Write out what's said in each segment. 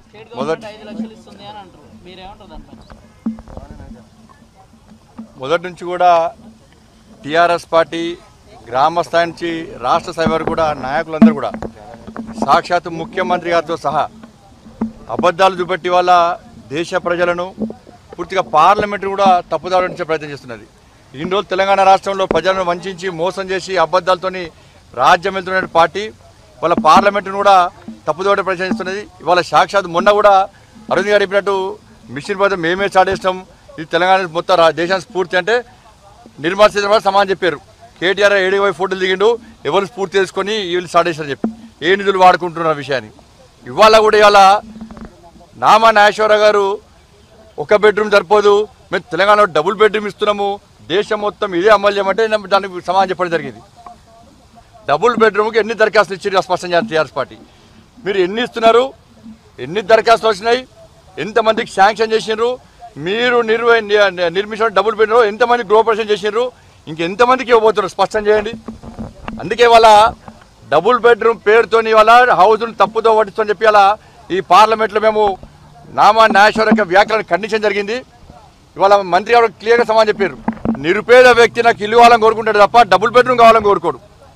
State మొదటి government ఐదు లక్షలు ఇస్తుంది అని అంటారు మీరేమంటారు దానిపైన మొదటి నుంచి కూడా టీఆర్ఎస్ పార్టీ గ్రామ స్థాయి నుంచి రాష్ట్ర స్థాయి వరకు కూడా నాయకులందరూ కూడా సాక్షాత్ ముఖ్యమంత్రి గారితో సహా అబద్ధాలు చూపెట్టి వాళ్ళ దేశ ప్రజలను పూర్తిగా పార్లమెంట్ కూడా తప్పుదారు నుంచే ప్రయత్నం చేస్తున్నది ఇన్ని రోజులు తెలంగాణ రాష్ట్రంలో ప్రజలను వంచి మోసం చేసి అబద్ధాలతోని రాజ్యం వెళ్తున్న పార్టీ వాళ్ళ పార్లమెంటును కూడా తప్పుదోట ప్రయత్నం చేస్తున్నది ఇవాళ సాక్షాత్ మొన్న కూడా అరవింద్ గారు చెప్పినట్టు మిషన్ పథకం మేమే స్టార్ట్ చేస్తాం ఇది తెలంగాణ మొత్తం రా- దేశానికి స్ఫూర్తి అంటే నిర్మలా సీతారామన్ సమానం చెప్పారు కేటీఆర్ ఏడు వైపు ఫోటోలు దిగిండు ఎవరు స్ఫూర్తి చేసుకొని వీళ్ళు స్టార్ట్ చేశారని చెప్పి ఏ నిధులు వాడుకుంటున్నారు విషయాన్ని ఇవాళ కూడా ఇవాళ నామా నాగేశ్వరరావు గారు ఒక బెడ్రూమ్ సరిపోదు మేము తెలంగాణలో డబుల్ బెడ్రూమ్ ఇస్తున్నాము దేశం మొత్తం ఇదే అమలు చేయమంటే నేను దానికి సమాధానం చెప్పడం జరిగింది డబుల్ బెడ్రూమ్కి ఎన్ని దరఖాస్తులు ఇచ్చారు స్పష్టం చేయాలి టీఆర్ఎస్ పార్టీ మీరు ఎన్ని ఇస్తున్నారు ఎన్ని దరఖాస్తులు వచ్చినాయి ఎంతమందికి శాంక్షన్ చేసినారు మీరు నిర్వ ని- నిర్మించిన డబుల్ బెడ్రూమ్ ఎంతమంది గృహప్రవేశం చేసినారు ఇంకెంతమందికి ఇవ్వబోతున్నారు స్పష్టం చేయండి అందుకే వాళ్ళ డబుల్ బెడ్రూమ్ పేరుతోని వాళ్ళ హౌజులు తప్పుతో పట్టించని చెప్పి అలా ఈ పార్లమెంట్లో మేము నామా నాగేశ్వర యొక్క వ్యాఖ్యలను ఖండించడం జరిగింది ఇవాళ మంత్రి గారు క్లియర్గా సమాధానం చెప్పారు నిరుపేద వ్యక్తి నాకు ఇల్లు కావాలని కోరుకుంటాడు తప్ప డబుల్ బెడ్రూమ్ కావాలని కోరుకోడు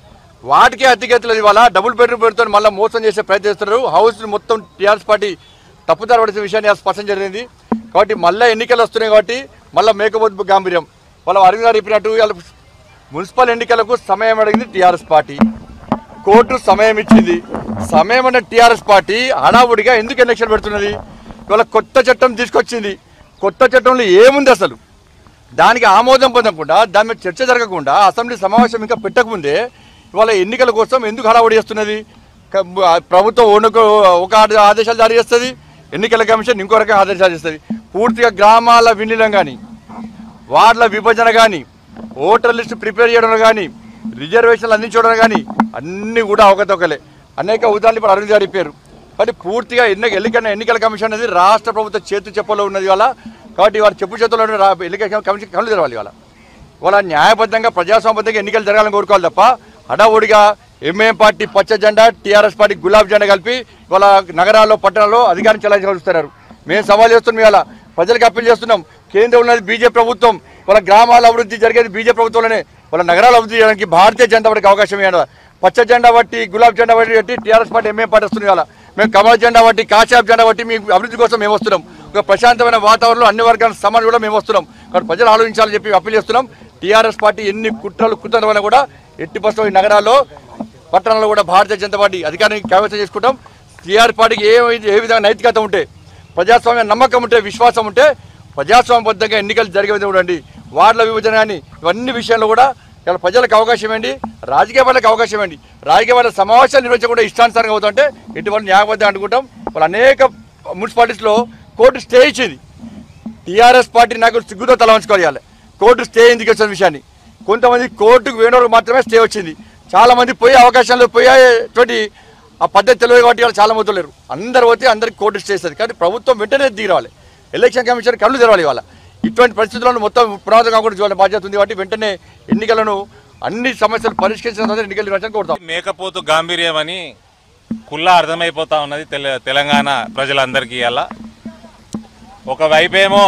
వాటికే అతిగతులేదు ఇవాళ డబుల్ బెడ్రూమ్ పెడుతూ మళ్ళీ మోసం చేసే ప్రయత్నం చేస్తున్నారు హౌస్ మొత్తం టీఆర్ఎస్ పార్టీ తప్పుదారి పడిన విషయాన్ని స్పష్టం జరిగింది కాబట్టి మళ్ళీ ఎన్నికలు వస్తున్నాయి కాబట్టి మళ్ళీ మేకపోతు గాంభీర్యం వాళ్ళ అరవింద్ గారు చెప్పినట్టు వాళ్ళ మున్సిపల్ ఎన్నికలకు సమయం అడిగింది టీఆర్ఎస్ పార్టీ కోర్టు సమయం ఇచ్చింది సమయం అన్న టీఆర్ఎస్ పార్టీ హడావుడిగా ఎందుకు ఎలక్షన్ పెడుతున్నది ఇవాళ కొత్త చట్టం తీసుకొచ్చింది కొత్త చట్టంలో ఏముంది అసలు దానికి ఆమోదం పొందకుండా దాని మీద చర్చ జరగకుండా అసెంబ్లీ సమావేశం ఇంకా పెట్టకముందే ఇవాళ ఎన్నికల కోసం ఎందుకు హడావుడి చేస్తున్నది క- ఆ ప్రభుత్వం ఒక ఒక ఆదే- ఆదేశాలు జారీ చేస్తుంది ఎన్నికల కమిషన్ ఇంకో రకంగా ఆదేశాలు చేస్తుంది పూర్తిగా గ్రామాల విలీనం కానీ వార్డుల విభజన కానీ ఓటర్ లిస్ట్ ప్రిపేర్ చేయడం కానీ రిజర్వేషన్లు అందించడం కానీ అన్నీ కూడా అవకతవకలే అనేక ఉదాహరణలు ఇప్పుడు అరవింద్ గారు చెప్పారు కానీ పూర్తిగా ఎన్ని ఎన్నికల ఎన్నికల కమిషన్ అనేది రాష్ట్ర ప్రభుత్వ చేతు చెప్పలో ఉన్నది ఇవాళ కాబట్టి వాళ్ళ చెప్పు చేతుల్లో ఉన్న రా- ఎన్నికల కమిషన్ కళ్ళు తెరవాలి ఇవాళ వాళ్ళ న్యాయబద్ధంగా ప్రజాస్వామ్యంగా ఎన్నికలు జరగాలని కోరుకోవాలి తప్ప హడావుడిగా ఎంఏఎం పార్టీ పచ్చ జెండా టీఆర్ఎస్ పార్టీ గులాబ్ జెండా కలిపి వాళ్ళ నగరాల్లో పట్టణాల్లో అధికారం చెలాయించగలుగుతున్నారు మేము సవాల్ చేస్తున్నాం ఇవాళ ప్రజలకు అప్పీల్ చేస్తున్నాం కేంద్రం ఉన్నది బీజేపీ ప్రభుత్వం వాళ్ళ గ్రామాల అభివృద్ధి జరిగేది బీజేపీ ప్రభుత్వంలోనే వాళ్ళ నగరాల అభివృద్ధి చేయడానికి భారతీయ జనతా పార్టీకి అవకాశం ఇవ్వాలి పచ్చ జెండా బట్టి గులాబ్ జెండా బట్టి పెట్టి టీఆర్ఎస్ పార్టీ ఎంఏం పార్టీ వస్తుంది ఇవాళ మేము కమల జెండా బట్టి కాశాబ్ జెండా బట్టి మీ అభివృద్ధి కోసం మేము వస్తున్నాం ఒక ప్రశాంతమైన వాతావరణంలో అన్ని వర్గాల సమానం కూడా మేము వస్తున్నాం కాబట్టి ప్రజలు ఆలోచించాలని చెప్పి అప్పీల్ చేస్తున్నాం టీఆర్ఎస్ పార్టీ ఎన్ని కుట్రలు కుట్రలైనా కూడా ఎట్టి పరిస్థితుల్లో ఈ నగరాల్లో పట్టణంలో కూడా భారతీయ జనతా పార్టీ అధికారాన్ని కైవసం చేసుకుంటాం టీఆర్ పార్టీకి ఏ ఏ విధంగా నైతికత ఉంటే ప్రజాస్వామ్య నమ్మకం ఉంటే విశ్వాసం ఉంటే ప్రజాస్వామ్యబద్ధంగా ఎన్నికలు జరిగే విధంగా చూడండి వార్డుల విభజన కానీ ఇవన్నీ విషయాల్లో కూడా ఇలా ప్రజలకు అవకాశం ఇవ్వండి రాజకీయ పార్టీలకు అవకాశం ఇవ్వండి రాజకీయ పార్టీల సమావేశాలు నిర్వహించకుండా ఇష్టానుసారంగా అవుతుంటే ఇటువంటి న్యాయబద్ధంగా అనుకుంటాం వాళ్ళు అనేక మున్సిపాలిటీస్లో కోర్టు స్టే ఇచ్చింది టీఆర్ఎస్ పార్టీ నాయకులు సిగ్గుతో తల వంచుకోవాలి కోర్టు స్టే ఎందుకు వచ్చిన విషయాన్ని కొంతమంది కోర్టుకు వేణువరకు మాత్రమే స్టే వచ్చింది చాలా మంది పోయే అవకాశాలు పోయేటువంటి ఆ పద్ధతి తెలియదు కాబట్టి వాళ్ళు చాలా మంది లేరు అందరు పోతే అందరికి కోర్టు స్టే ఇస్తుంది కానీ ప్రభుత్వం వెంటనే దిగిరావాలి ఎలక్షన్ కమిషన్ కళ్ళు తెరవాలి ఇవాళ ఇటువంటి పరిస్థితులను మొత్తం పునాది కాకుండా చూడాలి బాధ్యత ఉంది కాబట్టి వెంటనే ఎన్నికలను అన్ని సమస్యలు పరిష్కరించిన తర్వాత ఎన్నికలు నిర్వహించడానికి కోరుతాం మేకపోతు గాంభీర్యం అని కుల్లా అర్థమైపోతా ఉన్నది తెల తెలంగాణ ప్రజలందరికీ అలా ఒకవైపేమో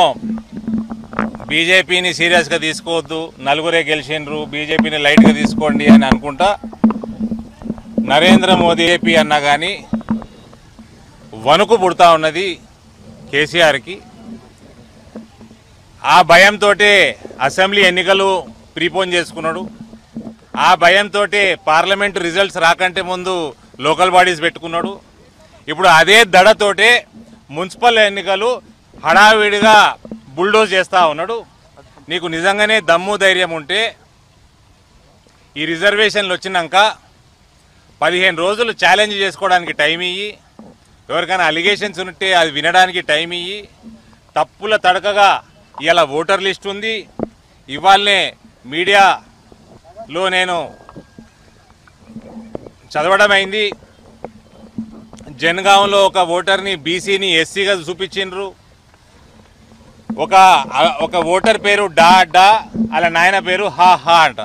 బీజేపీని సీరియస్గా తీసుకోవద్దు నలుగురే గెలిచిండ్రు బీజేపీని లైట్గా తీసుకోండి అని అనుకుంటా నరేంద్ర మోదీ ఏపీ అన్నా కానీ వణుకు పుడతా ఉన్నది కేసీఆర్కి ఆ భయంతో అసెంబ్లీ ఎన్నికలు ప్రీపోన్ చేసుకున్నాడు ఆ భయంతో పార్లమెంటు రిజల్ట్స్ రాకంటే ముందు లోకల్ బాడీస్ పెట్టుకున్నాడు ఇప్పుడు అదే దడతోటే మున్సిపల్ ఎన్నికలు హడావిడిగా బుల్డోజ్ చేస్తూ ఉన్నాడు నీకు నిజంగానే దమ్ము ధైర్యం ఉంటే ఈ రిజర్వేషన్లు వచ్చినాక పదిహేను రోజులు ఛాలెంజ్ చేసుకోవడానికి టైం ఇయ్యి ఎవరికైనా అలిగేషన్స్ ఉంటే అది వినడానికి టైం ఇయ్యి తప్పుల తడకగా ఇలా ఓటర్ లిస్ట్ ఉంది ఇవాళనే మీడియాలో నేను చదవడం అయింది జనగాంలో ఒక ఓటర్ని బీసీని ఎస్సీగా చూపించిండ్రు ఒక ఒక ఓటర్ పేరు డా డా అలా నాయన పేరు హా హా అంట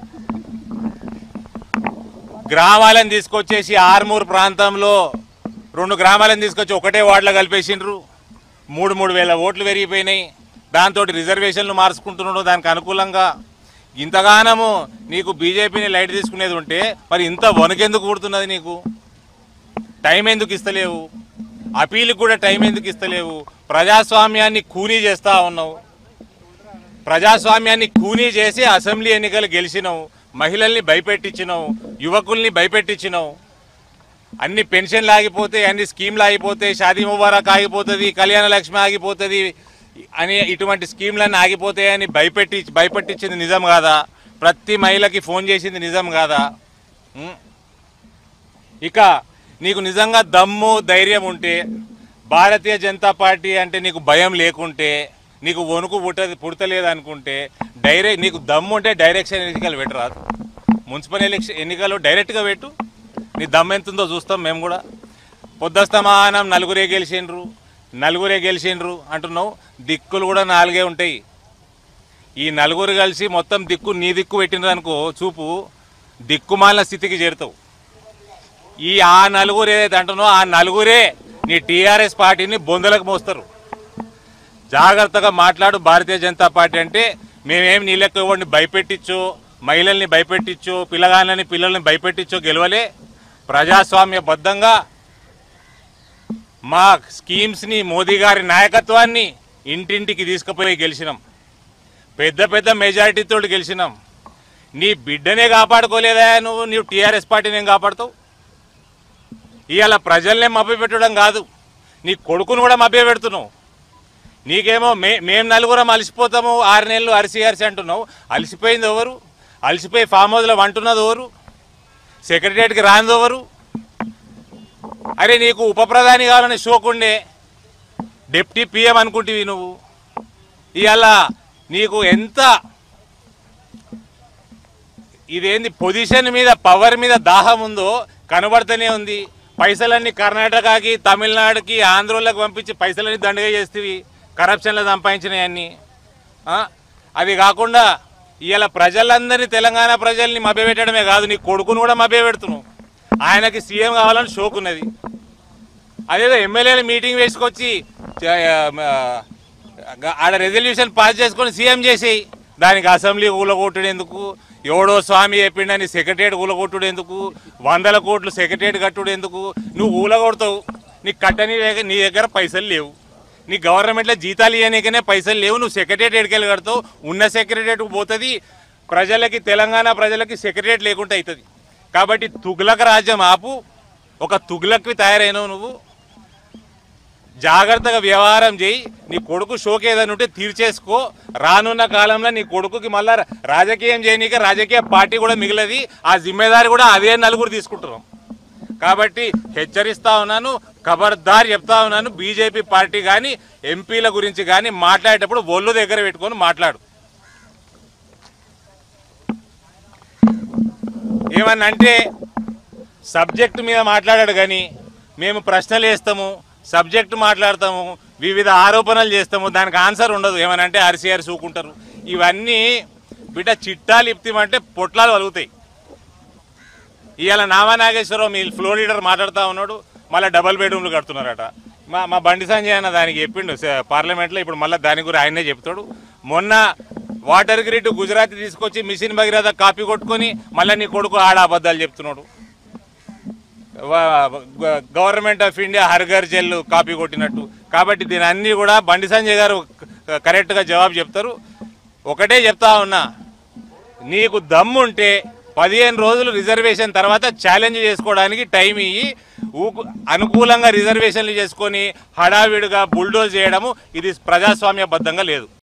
గ్రామాలను తీసుకొచ్చేసి ఆర్మూర్ ప్రాంతంలో రెండు గ్రామాలను తీసుకొచ్చి ఒకటే వార్డులో కలిపేసిండ్రు మూడు మూడు వేల ఓట్లు పెరిగిపోయినాయి దాంతో రిజర్వేషన్లు మార్చుకుంటున్నాడు దానికి అనుకూలంగా ఇంతగానము నీకు బీజేపీని లైట్ తీసుకునేది ఉంటే మరి ఇంత వణుకెందుకు పుడుతున్నది నీకు టైం ఎందుకు ఇస్తలేవు అపీల్కి కూడా టైం ఎందుకు ఇస్తలేవు ప్రజాస్వామ్యాన్ని కూనీ చేస్తా ఉన్నావు ప్రజాస్వామ్యాన్ని కూనీ చేసి అసెంబ్లీ ఎన్నికలు గెలిచినావు మహిళల్ని భయపెట్టించినావు యువకుల్ని భయపెట్టించినావు అన్ని పెన్షన్లు ఆగిపోతాయి అన్ని స్కీమ్లు ఆగిపోతాయి షాదీ ముబారక్ ఆగిపోతుంది కళ్యాణ లక్ష్మి ఆగిపోతుంది అని ఇటువంటి స్కీమ్లన్నీ ఆగిపోతాయని భయపెట్టి భయపెట్టించింది నిజం కాదా ప్రతి మహిళకి ఫోన్ చేసింది నిజం కాదా ఉం? ఇక నీకు నిజంగా దమ్ము ధైర్యం ఉంటే భారతీయ జనతా పార్టీ అంటే నీకు భయం లేకుంటే నీకు వణుకు పుట్ట పుడతలేదు అనుకుంటే డైరెక్ట్ నీకు దమ్ము ఉంటే డైరెక్షన్ ఎన్నికలు పెట్టరాదు మున్సిపల్ ఎలక్షన్ ఎన్నికలు డైరెక్ట్గా పెట్టు నీ దమ్ము ఎంత ఉందో చూస్తాం మేము కూడా పొద్దుస్తమానం నలుగురే గెలిచిండ్రు నలుగురే గెలిచిండ్రు అంటున్నావు దిక్కులు కూడా నాలుగే ఉంటాయి ఈ నలుగురు కలిసి మొత్తం దిక్కు నీ దిక్కు పెట్టినరు అనుకో చూపు దిక్కుమాలిన స్థితికి చేరుతావు ఈ ఆ నలుగురు ఏదైతే అంటున్నావు ఆ నలుగురే నీ టీఆర్ఎస్ పార్టీని బొందలకు మోస్తారు జాగ్రత్తగా మాట్లాడు భారతీయ జనతా పార్టీ అంటే మేమేం నీ లెక్క ఎవరిని భయపెట్టించో మహిళల్ని భయపెట్టించో పిల్లగాళ్ళని పిల్లల్ని భయపెట్టించో గెలవలే ప్రజాస్వామ్యబద్ధంగా మా స్కీమ్స్ని మోదీ గారి నాయకత్వాన్ని ఇంటింటికి తీసుకుపోయి గెలిచినాం పెద్ద పెద్ద మెజారిటీతో గెలిచినాం నీ బిడ్డనే కాపాడుకోలేదా నువ్వు నువ్వు టీఆర్ఎస్ పార్టీని ఏం కాపాడుతావు ఇవాళ ప్రజల్నే మభ్యపెట్టడం కాదు నీ కొడుకును కూడా మభ్యపెడుతున్నావు నీకేమో మే మేము నలుగురం అలసిపోతాము ఆరు నెలలు అరిసి అరిసి అంటున్నావు అలసిపోయింది ఎవరు అలసిపోయి ఫామ్ హౌస్లో వంటున్నది ఎవరు సెక్రటరియట్కి రానిది ఎవరు అరే నీకు ఉప ప్రధాని కావాలని షోకుండే డిప్టీ పిఎం అనుకుంటివి నువ్వు ఇవాళ నీకు ఎంత ఇదేంది పొజిషన్ మీద పవర్ మీద దాహం ఉందో కనబడుతూనే ఉంది పైసలన్నీ కర్ణాటకకి తమిళనాడుకి ఆంధ్రోళ్ళకి పంపించి పైసలన్నీ దండగా చేస్తేవి కరప్షన్లో సంపాదించినవన్నీ ఆ? అది కాకుండా ఇవాళ ప్రజలందరినీ తెలంగాణ ప్రజల్ని మభ్యపెట్టడమే కాదు నీ కొడుకును కూడా మభ్యపెడుతున్నావు ఆయనకి సీఎం కావాలని షోకున్నది అదేదో ఎమ్మెల్యేలు మీటింగ్ వేసుకొచ్చి చ- ఆ, ఆడ రెజల్యూషన్ పాస్ చేసుకొని సీఎం చేసేయి దానికి అసెంబ్లీ ఊలగొట్టుడు ఎందుకు ఎవడో స్వామి చెప్పిండని సెక్రటరియట్ ఊలగొట్టుడు ఎందుకు వందల కోట్లు సెక్రటరియట్ కట్టుడు ఎందుకు నువ్వు ఊలగొడతావు నీకు కట్టని లేక నీ దగ్గర పైసలు లేవు నీ గవర్నమెంట్లో జీతాలు ఇవ్వనీకనే పైసలు లేవు నువ్వు సెక్రటరియట్ ఎడికెళ్ళి కడతావు ఉన్న సెక్రటరియట్ పోతుంది ప్రజలకి తెలంగాణ ప్రజలకి సెక్రటరియట్ లేకుండా అవుతుంది కాబట్టి తుగ్లక్ రాజ్యం ఆపు ఒక తుగ్లక్వి తయారైనవు నువ్వు జాగ్రత్తగా వ్యవహారం చేయి నీ కొడుకు షోకి ఏదైనా ఉంటే తీర్చేసుకో రానున్న కాలంలో నీ కొడుకుకి మళ్ళా రాజకీయం చేయనీక రాజకీయ పార్టీ కూడా మిగిలది ఆ జిమ్మేదారి కూడా అదే నలుగురు తీసుకుంటున్నాం కాబట్టి హెచ్చరిస్తా ఉన్నాను ఖబర్దార్ చెప్తా ఉన్నాను బీజేపీ పార్టీ కానీ ఎంపీల గురించి కానీ మాట్లాడేటప్పుడు ఒళ్ళు దగ్గర పెట్టుకొని మాట్లాడు ఏమన్నా అంటే సబ్జెక్టు మీద మాట్లాడాడు కానీ మేము ప్రశ్నలు వేస్తాము సబ్జెక్టు మాట్లాడతాము వివిధ ఆరోపణలు చేస్తాము దానికి ఆన్సర్ ఉండదు ఏమనంటే ఆర్సీఆర్ చూకుంటారు ఇవన్నీ బిడ్డ చిట్టాలు ఇప్తిమంటే పొట్లాలు వలుగుతాయి ఇవాళ నామా నాగేశ్వరరావు మీ ఫ్లోర్ లీడర్ మాట్లాడుతూ ఉన్నాడు మళ్ళీ డబల్ బెడ్రూమ్లు కడుతున్నారట మా మా బండి సంజయ్ అన్న దానికి చెప్పిండు స- పార్లమెంట్లో ఇప్పుడు మళ్ళీ దాని గురించి ఆయనే చెప్తాడు మొన్న వాటర్ గ్రిడ్ గుజరాత్ తీసుకొచ్చి మిషన్ భగీరథ కాపీ కొట్టుకొని మళ్ళీ నీ కొడుకు ఆడ అబద్ధాలు చెప్తున్నాడు వా- గవర్నమెంట్ ఆఫ్ ఇండియా హర్ఘర్ జెల్ కాపీ కొట్టినట్టు కాబట్టి దీని అన్నీ కూడా బండి సంజయ్ గారు క- కరెక్ట్గా జవాబు చెప్తారు ఒకటే చెప్తా ఉన్నా నీకు దమ్ముంటే పదిహేను రోజులు రిజర్వేషన్ తర్వాత ఛాలెంజ్ చేసుకోవడానికి టైం ఇయ్యి ఊకు అనుకూలంగా రిజర్వేషన్లు చేసుకొని హడావిడిగా బుల్డోజ్ చేయడము ఇది ప్రజాస్వామ్యబద్ధంగా లేదు